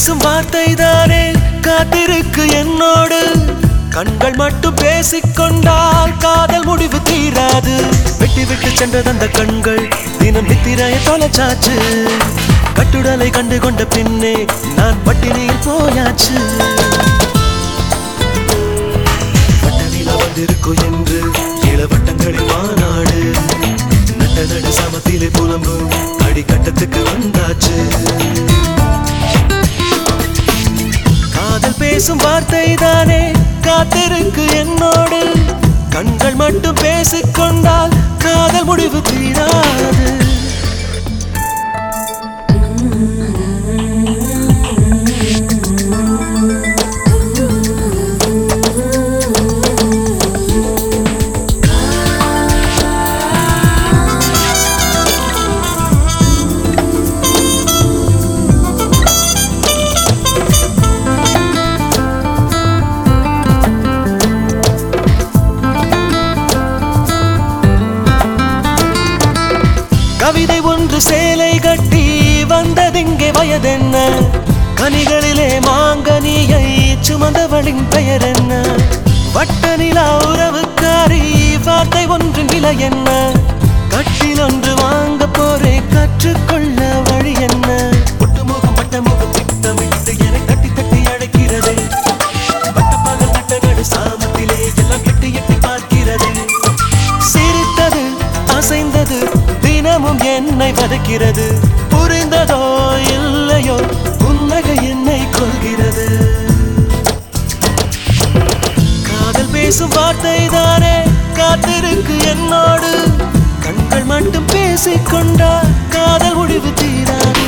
பேசும் வார்த்தை தானே காத்திருக்கு என்னோடு கண்கள் மட்டும் பேசிக்கொண்டால் காதல் முடிவு தீராது வெட்டி விட்டு சென்றது அந்த கண்கள் தினம் நித்திரைய தொலைச்சாச்சு கட்டுடலை கண்டு கொண்ட பின்னே நான் பட்டினியில் போயாச்சு வட்ட நிலா வந்திருக்கும் என்று இளவட்டங்களில் மாநாடு நட்ட நடு சமத்திலே புலம்பும் அடிக்கட்டத்துக்கு வந்தாச்சு காதல் பேசும் வார்த்தை தானே காத்திருக்கு என்னோடு கண்கள் மட்டும் பேசிக்கொண்டால் காதல் முடிவு தீராது கவிதை ஒன்று சேலை கட்டி வந்ததிங்கே வயதென்ன கனிகளிலே மாங்கனியை சுமந்தவளின் பெயர் என்ன வட்ட நிலா உறவுக்காரி வார்த்தை ஒன்றின் விலை என்ன கட்டில் ஒன்று வாங்க போரே கற்றுக்கொள்ள வழி என்ன ஒட்டுமுகம் பட்டமுகம் திட்டமிட்டு என தட்டி தட்டி அழைக்கிறதே பட்டப்பகல் நட்ட நடு சாமத்திலே எல்லாம் எட்டி எட்டி பார்க்கிறதே சிரித்தது அசைந்தது தினமும் என்னை வதக்கிறது புரிந்ததோ இல்லையோ புன்னகை என்னை கொள்கிறது காதல் பேசும் வார்த்தை தானே காத்திருக்கு என்னோடு கண்கள் மட்டும் பேசிக்கொண்டா காதல் முடிவு தீராது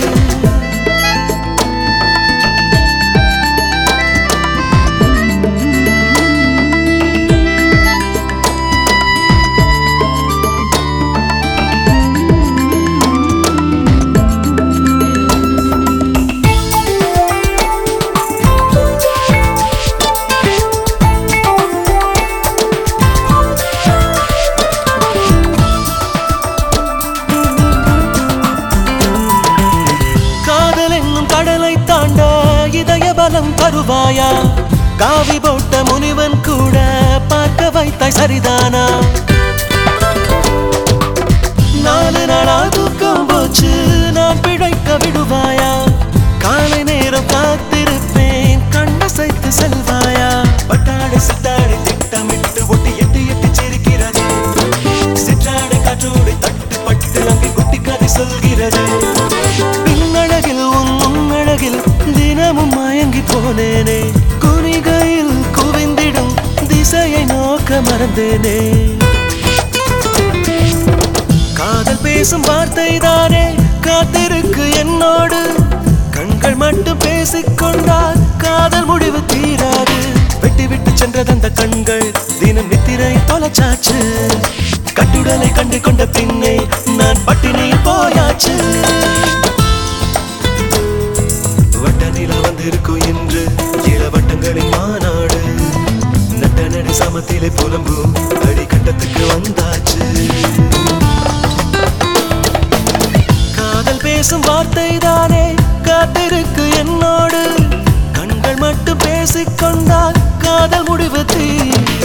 காதல் என்னும் கடலை தாண்ட இதய பலம் தருவாயா காவி போட்ட முனிவன் கூட பார்க்க வைத்தாய் சரிதானா நாலு நாளா தூக்கம் போச்சு நான் பிழைக்க விடுவாயா காலை நேரம் காத்திருப்பேன் கண்ணசைத்து செல்வாயா பட்டாடை சித்தாடை திட்டமிட்டு ஒட்டி எட்டி எட்டி சிரிக்கிறது சிற்றாடை காற்றோடு தட்டு பட்டு அங்கே குட்டி கதை சொல்கிறது பின்னழகில் உன் முன்னழகில் தினமும் மயங்கி போனேனே குனிகையில் குவிந்திடும் திசையை நோக்க மறந்தேனே காதல் பேசும் வார்த்தை தானே காத்திருக்கு என்னோடு கண்கள் மட்டும் பேசிக்கொண்டால் காதல் முடிவு தீராது வெட்டி விட்டு சென்றது அந்த கண்கள் தினம் நித்திரை தொலைச்சாச்சு கட்டுடலை கண்டு கொண்ட பின்னே நான் பட்டினியில் போயாச்சு வட்ட நிலா வந்திருக்கும் என்று இளவட்டங்களின் மாநாடு நட்ட நடு சமத்திலே புலம்பும் அடிக்கட்டத்துக்கு வந்தாச்சு காதல் பேசும் வார்த்தை தானே காத்திருக்கு என்னோடு கண்கள் மட்டும் பேசிக்கொண்டால் காதல் முடிவு தீ